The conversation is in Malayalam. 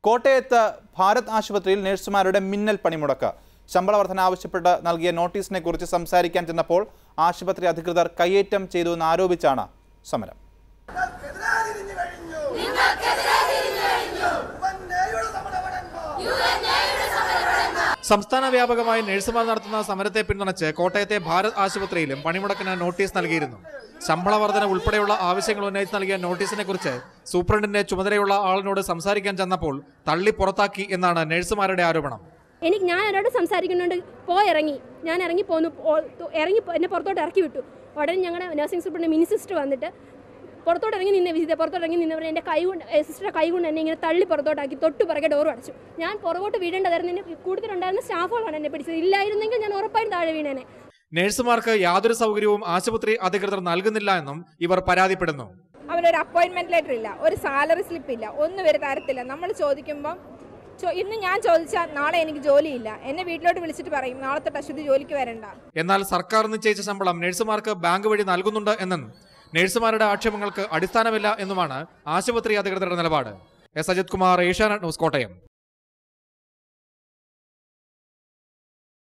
കോട്ടയത്ത് ഭാരത് ആശുപത്രിയിൽ നഴ്സുമാരുടെ മിന്നൽ പണിമുടക്ക് ശമ്പള വർധന ആവശ്യപ്പെട്ട് നൽകിയ നോട്ടീസിനെ കുറിച്ച് സംസാരിക്കാൻ ചെന്നപ്പോൾ ആശുപത്രി അധികൃതർ കയ്യേറ്റം ചെയ്തു എന്ന് ആരോപിച്ചാണ് സമരം സംസ്ഥാന വ്യാപകമായി നഴ്സുമാർ നടത്തുന്ന സമരത്തെ പിന്തുണച്ച് കോട്ടയത്തെ ഭാരത് ആശുപത്രിയിലും പണിമുടക്കിന് നോട്ടീസ് നൽകിയിരുന്നു ശമ്പള വർധന ഉൾപ്പെടെയുള്ള ആവശ്യങ്ങൾ ഉന്നയിച്ച് നൽകിയ നോട്ടീസിനെ കുറിച്ച് സൂപ്രണ്ടിന്റെ ചുമതലയുള്ള ആളിനോട് സംസാരിക്കാൻ ചെന്നപ്പോൾ തള്ളി പുറത്താക്കി എന്നാണ് നഴ്സുമാരുടെ ആരോപണം എനിക്ക് ഞാൻ എന്നോട് സംസാരിക്കുന്നുണ്ട് പോയി ഇറങ്ങി ഞാൻ ഇറങ്ങി പോന്നു പോ- തു- ഇറങ്ങി പോ- എന്നെ പുറത്തോട്ട് ഇറക്കി വിട്ടു ഉടനെ ഞങ്ങളുടെ നഴ്സിംഗ് സൂപ്രണ്ട് മിനി സിസ്റ്റർ വന്നിട്ട് പുറത്തോട്ട് ഇറങ്ങി നിന്നെ വിസിറ്റ് പുറത്തോട്ട് ഇറങ്ങി നിന്നവർ എൻ്റെ കൈ കൊണ്ട് സിസ്റ്ററെ കൈ കൊണ്ട് എന്നെ ഇങ്ങനെ തള്ളി പുറത്തോട്ടാക്കി തൊട്ട് പുറകെ ഡോർ അടച്ചു ഞാൻ പുറകോട്ട് വീഴേണ്ടതായിരുന്നു എന്നെ കൂടുതലുണ്ടായിരുന്ന സ്റ്റാഫുകളാണ് എന്നെ പിടിച്ചത് ഇല്ലായിരുന്നെങ്കിൽ ഞാൻ ഉറപ്പായും താഴെ വീണേനെ നഴ്സുമാർക്ക് യാതൊരു സൗകര്യവും ആശുപത്രി അധികൃതർ നൽകുന്നില്ല എന്നും ഇവർ പരാതിപ്പെടുന്നു അവനൊരു അപ്പോയിന്റ്മെന്റ് ലെറ്റർ ഇല്ല ഒരു സാലറി സ്ലിപ്പ് ഇല്ല ഒന്നും ഇവർ തരത്തില്ല നമ്മൾ ചോദിക്കുമ്പം ചോ- ഇന്ന് ഞാൻ ചോദിച്ചാൽ നാളെ എനിക്ക് ജോലിയില്ല എന്നെ വീട്ടിലോട്ട് വിളിച്ചിട്ട് പറയും നാളെ തൊട്ട് അശ്വതി ജോലിക്ക് വരണ്ട എന്നാൽ സർക്കാർ നിശ്ചയിച്ച ശമ്പളം നഴ്സുമാർക്ക് ബാങ്ക് വഴി നൽകുന്നുണ്ട് എന്നും നഴ്സുമാരുടെ ആക്ഷേപങ്ങൾക്ക് അടിസ്ഥാനമില്ല എന്നുമാണ് ആശുപത്രി അധികൃതരുടെ നിലപാട് എസ് അജിത് കുമാർ ഏഷ്യാനെറ്റ് ന്യൂസ് കോട്ടയം